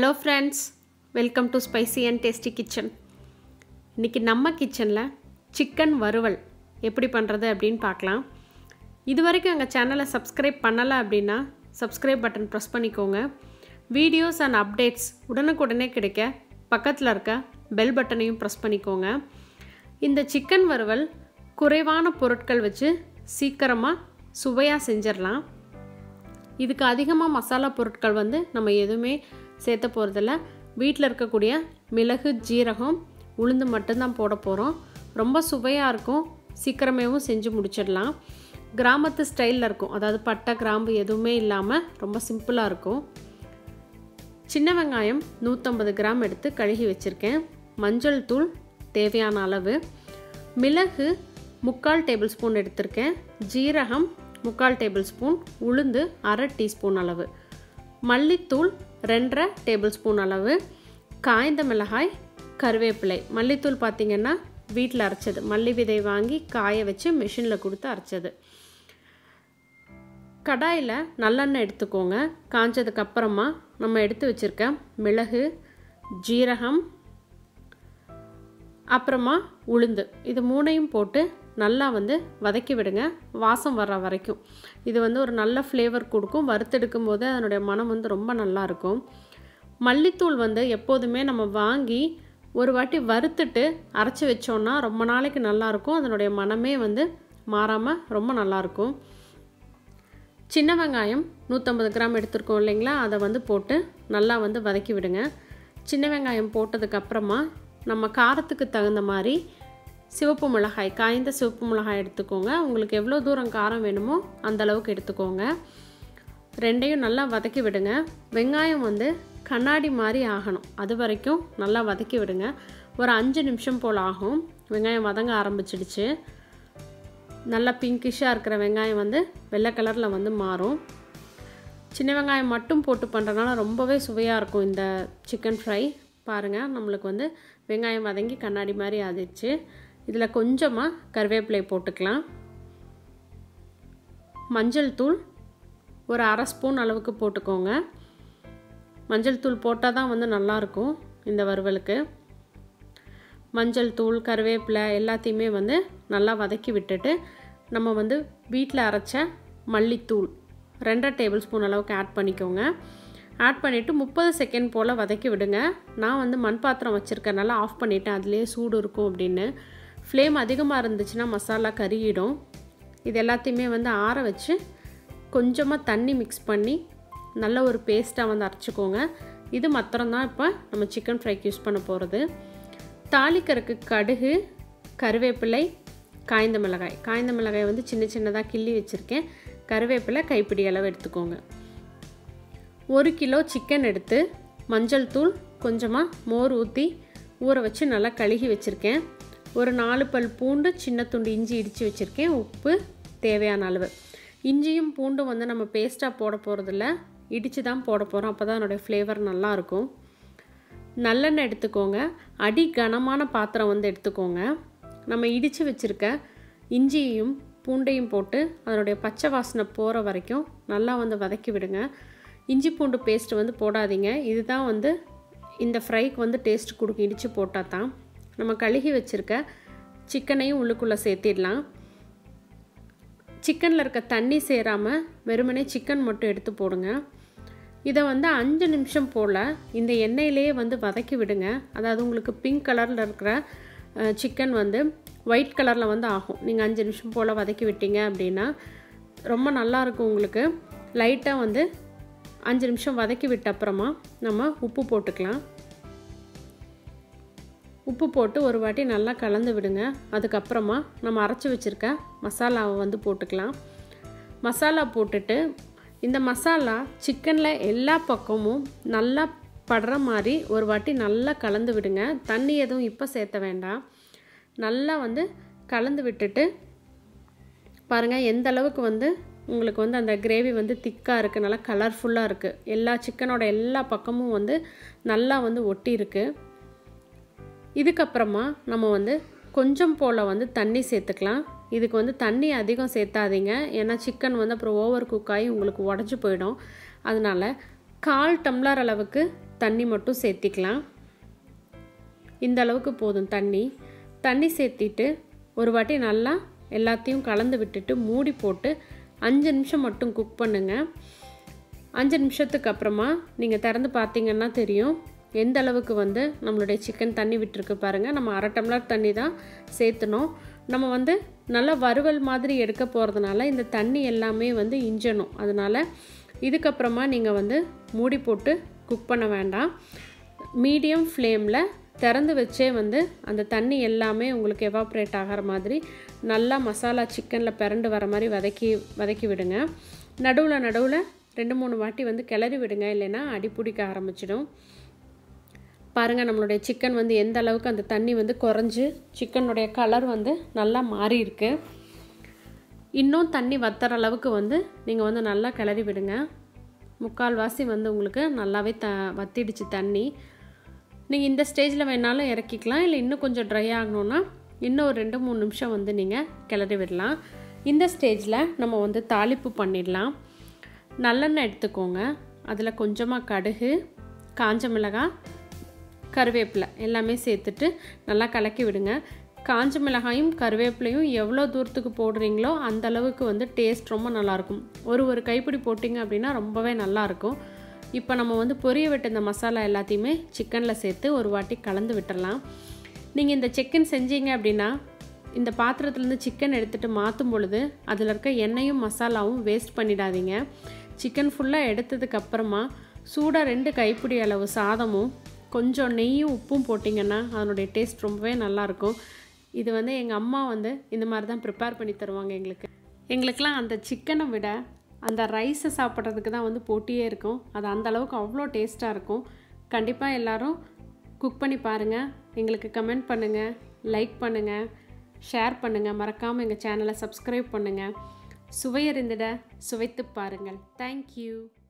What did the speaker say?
hello friends welcome to spicy and tasty kitchen இன்றைக்கி நம்ம கிச்சனில் சிக்கன் வறுவல் எப்படி பண்ணுறது அப்படின்னு பார்க்கலாம் இது வரைக்கும் எங்கள் சேனலை சப்ஸ்கிரைப் பண்ணலை அப்படின்னா சப்ஸ்கிரைப் பட்டன் ப்ரெஸ் பண்ணிக்கோங்க வீடியோஸ் அண்ட் அப்டேட்ஸ் உடனுக்குடனே கிடைக்க பக்கத்தில் இருக்க பெல் பட்டனையும் ப்ரெஸ் பண்ணிக்கோங்க இந்த சிக்கன் வறுவல் குறைவான பொருட்கள் வச்சு சீக்கிரமாக சுவையாக செஞ்சிடலாம் இதுக்கு அதிகமாக மசாலா பொருட்கள் வந்து நம்ம எதுவுமே சேர்த்த போகிறதில்ல வீட்டில் இருக்கக்கூடிய மிளகு ஜீரகம் உளுந்து மட்டும்தான் போட போகிறோம் ரொம்ப சுவையாக இருக்கும் சீக்கிரமேவும் செஞ்சு முடிச்சிடலாம் கிராமத்து ஸ்டைலில் இருக்கும் அதாவது பட்டை கிராம்பு எதுவுமே இல்லாமல் ரொம்ப சிம்பிளாக இருக்கும் சின்ன வெங்காயம் நூற்றம்பது கிராம் எடுத்து கழுகி வச்சுருக்கேன் மஞ்சள் தூள் தேவையான அளவு மிளகு முக்கால் டேபிள் ஸ்பூன் எடுத்திருக்கேன் ஜீரகம் முக்கால் டேபிள் ஸ்பூன் உளுந்து அரை டீஸ்பூன் அளவு மல்லித்தூள் ரெண்டரை டேபிள் ஸ்பூன் அளவு காய்ந்த மிளகாய் கருவேப்பிலை மல்லித்தூள் பார்த்திங்கன்னா வீட்டில் அரைச்சது மல்லி விதை வாங்கி காய வச்சு மிஷினில் கொடுத்து அரைச்சது கடாயில் நல்லெண்ணெய் எடுத்துக்கோங்க காஞ்சதுக்கப்புறமா நம்ம எடுத்து வச்சுருக்க மிளகு ஜீரகம் அப்புறமா உளுந்து இது மூணையும் போட்டு நல்லா வந்து வதக்கி விடுங்க வாசம் வர்ற வரைக்கும் இது வந்து ஒரு நல்ல ஃப்ளேவர் கொடுக்கும் வறுத்தெடுக்கும் போது அதனுடைய மனம் வந்து ரொம்ப நல்லாயிருக்கும் மல்லித்தூள் வந்து எப்போதுமே நம்ம வாங்கி ஒரு வாட்டி வறுத்துட்டு அரைச்சி வச்சோன்னா ரொம்ப நாளைக்கு நல்லாயிருக்கும் அதனுடைய மனமே வந்து மாறாமல் ரொம்ப நல்லாயிருக்கும் சின்ன வெங்காயம் நூற்றம்பது கிராம் எடுத்துருக்கோம் இல்லைங்களா அதை வந்து போட்டு நல்லா வந்து வதக்கி விடுங்க சின்ன வெங்காயம் போட்டதுக்கப்புறமா நம்ம காரத்துக்கு தகுந்த மாதிரி சிவப்பு மிளகாய் காய்ந்த சிவப்பு மிளகாய் எடுத்துக்கோங்க உங்களுக்கு எவ்வளோ தூரம் காரம் வேணுமோ அந்த அளவுக்கு எடுத்துக்கோங்க ரெண்டையும் நல்லா வதக்கி விடுங்க வெங்காயம் வந்து கண்ணாடி மாதிரி ஆகணும் அது வரைக்கும் நல்லா வதக்கி விடுங்க ஒரு அஞ்சு நிமிஷம் போல் ஆகும் வெங்காயம் வதங்க ஆரம்பிச்சிடுச்சு நல்லா பிங்கிஷாக இருக்கிற வெங்காயம் வந்து வெள்ளை கலரில் வந்து மாறும் சின்ன வெங்காயம் மட்டும் போட்டு பண்ணுறதுனால ரொம்பவே சுவையாக இருக்கும் இந்த சிக்கன் ஃப்ரை பாருங்கள் நம்மளுக்கு வந்து வெங்காயம் வதங்கி கண்ணாடி மாதிரி ஆதிடுச்சு இதில் கொஞ்சமாக கருவேப்பிலை போட்டுக்கலாம் மஞ்சள் தூள் ஒரு அரை ஸ்பூன் அளவுக்கு போட்டுக்கோங்க மஞ்சள் தூள் போட்டால் தான் வந்து நல்லாயிருக்கும் இந்த வறுவலுக்கு மஞ்சள் தூள் கருவேப்பிலை எல்லாத்தையுமே வந்து நல்லா வதக்கி விட்டுட்டு நம்ம வந்து வீட்டில் அரைச்ச மல்லித்தூள் ரெண்டரை டேபிள் ஸ்பூன் அளவுக்கு ஆட் பண்ணிக்கோங்க ஆட் பண்ணிவிட்டு முப்பது செகண்ட் போல் வதக்கி விடுங்க நான் வந்து மண் பாத்திரம் வச்சுருக்கனால ஆஃப் பண்ணிவிட்டேன் அதுலேயே சூடு இருக்கும் அப்படின்னு ஃப்ளேம் அதிகமாக இருந்துச்சுன்னா மசாலா கருகிடும் இது எல்லாத்தையுமே வந்து ஆற வச்சு கொஞ்சமாக தண்ணி மிக்ஸ் பண்ணி நல்ல ஒரு பேஸ்ட்டாக வந்து அரைச்சிக்கோங்க இது மாத்திரம்தான் இப்போ நம்ம சிக்கன் ஃப்ரைக்கு யூஸ் பண்ண போகிறது தாளிக்கறக்கு கடுகு கருவேப்பிலை காய்ந்த மிளகாய் காய்ந்த மிளகாய் வந்து சின்ன சின்னதாக கிள்ளி வச்சுருக்கேன் கருவேப்பிலை கைப்பிடி அளவு எடுத்துக்கோங்க ஒரு கிலோ சிக்கன் எடுத்து மஞ்சள் தூள் கொஞ்சமாக மோர் ஊற்றி ஊற வச்சு நல்லா கழுகி வச்சுருக்கேன் ஒரு நாலு பல் பூண்டு சின்ன துண்டு இஞ்சி இடித்து வச்சுருக்கேன் உப்பு தேவையான அளவு இஞ்சியும் பூண்டும் வந்து நம்ம பேஸ்ட்டாக போட போகிறதில்ல இடித்து தான் போட போகிறோம் அப்போ தான் அதனுடைய ஃப்ளேவர் நல்லாயிருக்கும் நல்லெண்ணெய் எடுத்துக்கோங்க அடி கனமான பாத்திரம் வந்து எடுத்துக்கோங்க நம்ம இடித்து வச்சுருக்க இஞ்சியையும் பூண்டையும் போட்டு அதனுடைய பச்சை வாசனை போகிற வரைக்கும் நல்லா வந்து வதக்கி விடுங்க இஞ்சி பூண்டு பேஸ்ட் வந்து போடாதீங்க இதுதான் வந்து இந்த ஃப்ரைக்கு வந்து டேஸ்ட் கொடுக்கும் இடித்து போட்டால் தான் நம்ம கழுகி வச்சுருக்க சிக்கனையும் உள்ளுக்குள்ளே சேர்த்திடலாம் சிக்கனில் இருக்க தண்ணி சேராமல் வெறுமனே சிக்கன் மட்டும் எடுத்து போடுங்க இதை வந்து அஞ்சு நிமிஷம் போல் இந்த எண்ணெயிலேயே வந்து வதக்கி விடுங்க அதாவது உங்களுக்கு பிங்க் கலரில் இருக்கிற சிக்கன் வந்து ஒயிட் கலரில் வந்து ஆகும் நீங்கள் அஞ்சு நிமிஷம் போல் வதக்கி விட்டீங்க அப்படின்னா ரொம்ப நல்லாயிருக்கும் உங்களுக்கு லைட்டாக வந்து அஞ்சு நிமிஷம் வதக்கி விட்ட அப்புறமா நம்ம உப்பு போட்டுக்கலாம் உப்பு போட்டு ஒரு வாட்டி நல்லா கலந்து விடுங்க அதுக்கப்புறமா நம்ம அரைச்சி வச்சுருக்க மசாலாவை வந்து போட்டுக்கலாம் மசாலா போட்டுட்டு இந்த மசாலா சிக்கனில் எல்லா பக்கமும் நல்லா படுற மாதிரி ஒரு வாட்டி நல்லா கலந்து விடுங்க தண்ணி எதுவும் இப்போ சேர்த்த வேண்டாம் நல்லா வந்து கலந்து விட்டுட்டு பாருங்கள் எந்த அளவுக்கு வந்து உங்களுக்கு வந்து அந்த கிரேவி வந்து திக்காக இருக்குது நல்லா கலர்ஃபுல்லாக இருக்குது எல்லா சிக்கனோட எல்லா பக்கமும் வந்து நல்லா வந்து ஒட்டி இருக்குது இதுக்கப்புறமா நம்ம வந்து கொஞ்சம் போல் வந்து தண்ணி சேர்த்துக்கலாம் இதுக்கு வந்து தண்ணி அதிகம் சேர்த்தாதீங்க ஏன்னா சிக்கன் வந்து அப்புறம் ஓவர் குக் ஆகி உங்களுக்கு உடஞ்சி போயிடும் அதனால் கால் டம்ளர் அளவுக்கு தண்ணி மட்டும் சேர்த்திக்கலாம் இந்த அளவுக்கு போதும் தண்ணி தண்ணி சேர்த்திட்டு ஒரு வாட்டி நல்லா எல்லாத்தையும் கலந்து விட்டுட்டு மூடி போட்டு அஞ்சு நிமிஷம் மட்டும் குக் பண்ணுங்கள் அஞ்சு நிமிஷத்துக்கு அப்புறமா நீங்கள் திறந்து பார்த்தீங்கன்னா தெரியும் எந்த அளவுக்கு வந்து நம்மளுடைய சிக்கன் தண்ணி விட்டுருக்கு பாருங்கள் நம்ம அரை டம்ளர் தண்ணி தான் சேர்த்துனோம் நம்ம வந்து நல்லா வறுவல் மாதிரி எடுக்க போகிறதுனால இந்த தண்ணி எல்லாமே வந்து இஞ்சணும் அதனால் இதுக்கப்புறமா நீங்கள் வந்து மூடி போட்டு குக் பண்ண வேண்டாம் மீடியம் ஃப்ளேமில் திறந்து வச்சே வந்து அந்த தண்ணி எல்லாமே உங்களுக்கு எவாப்ரேட் ஆகிற மாதிரி நல்லா மசாலா சிக்கனில் பிறண்டு வர மாதிரி வதக்கி வதக்கி விடுங்க நடுவில் நடுவில் ரெண்டு மூணு வாட்டி வந்து கிளறி விடுங்க இல்லைன்னா அடி பிடிக்க ஆரம்பிச்சிடும் பாருங்கள் நம்மளுடைய சிக்கன் வந்து எந்த அளவுக்கு அந்த தண்ணி வந்து குறைஞ்சி சிக்கனுடைய கலர் வந்து நல்லா மாறி இருக்கு இன்னும் தண்ணி வத்துற அளவுக்கு வந்து நீங்கள் வந்து நல்லா கிளறி விடுங்க முக்கால்வாசி வந்து உங்களுக்கு நல்லாவே த வத்திடுச்சு தண்ணி நீங்கள் இந்த ஸ்டேஜில் வேணாலும் இறக்கிக்கலாம் இல்லை இன்னும் கொஞ்சம் ட்ரை ஆகணுன்னா இன்னும் ஒரு ரெண்டு மூணு நிமிஷம் வந்து நீங்கள் கிளறி விடலாம் இந்த ஸ்டேஜில் நம்ம வந்து தாளிப்பு பண்ணிடலாம் நல்லெண்ணெய் எடுத்துக்கோங்க அதில் கொஞ்சமாக கடுகு காஞ்ச மிளகாய் கருவேப்பிலை எல்லாமே சேர்த்துட்டு நல்லா கலக்கி விடுங்க காஞ்ச மிளகாயும் கருவேப்பிலையும் எவ்வளோ தூரத்துக்கு போடுறீங்களோ அந்த அளவுக்கு வந்து டேஸ்ட் ரொம்ப நல்லாயிருக்கும் ஒரு ஒரு கைப்பிடி போட்டிங்க அப்படின்னா ரொம்பவே நல்லாயிருக்கும் இப்போ நம்ம வந்து பொரிய விட்ட இந்த மசாலா எல்லாத்தையுமே சிக்கனில் சேர்த்து ஒரு வாட்டி கலந்து விட்டுறலாம் நீங்கள் இந்த சிக்கன் செஞ்சீங்க அப்படின்னா இந்த பாத்திரத்துலேருந்து சிக்கன் எடுத்துகிட்டு மாற்றும் பொழுது அதில் இருக்க எண்ணெயும் மசாலாவும் வேஸ்ட் பண்ணிடாதீங்க சிக்கன் ஃபுல்லாக எடுத்ததுக்கு அப்புறமா சூடாக ரெண்டு கைப்பிடி அளவு சாதமும் கொஞ்சம் நெய்யும் உப்பும் போட்டிங்கன்னா அதனுடைய டேஸ்ட் ரொம்பவே நல்லாயிருக்கும் இது வந்து எங்கள் அம்மா வந்து இந்த மாதிரி தான் ப்ரிப்பேர் பண்ணி தருவாங்க எங்களுக்கு எங்களுக்கெலாம் அந்த சிக்கனை விட அந்த ரைஸை சாப்பிட்றதுக்கு தான் வந்து போட்டியே இருக்கும் அது அந்த அளவுக்கு அவ்வளோ டேஸ்ட்டாக இருக்கும் கண்டிப்பாக எல்லோரும் குக் பண்ணி பாருங்கள் எங்களுக்கு கமெண்ட் பண்ணுங்கள் லைக் பண்ணுங்கள் ஷேர் பண்ணுங்கள் மறக்காமல் எங்கள் சேனலை சப்ஸ்கிரைப் பண்ணுங்கள் சுவையறிந்திட சுவைத்து பாருங்கள் தேங்க்யூ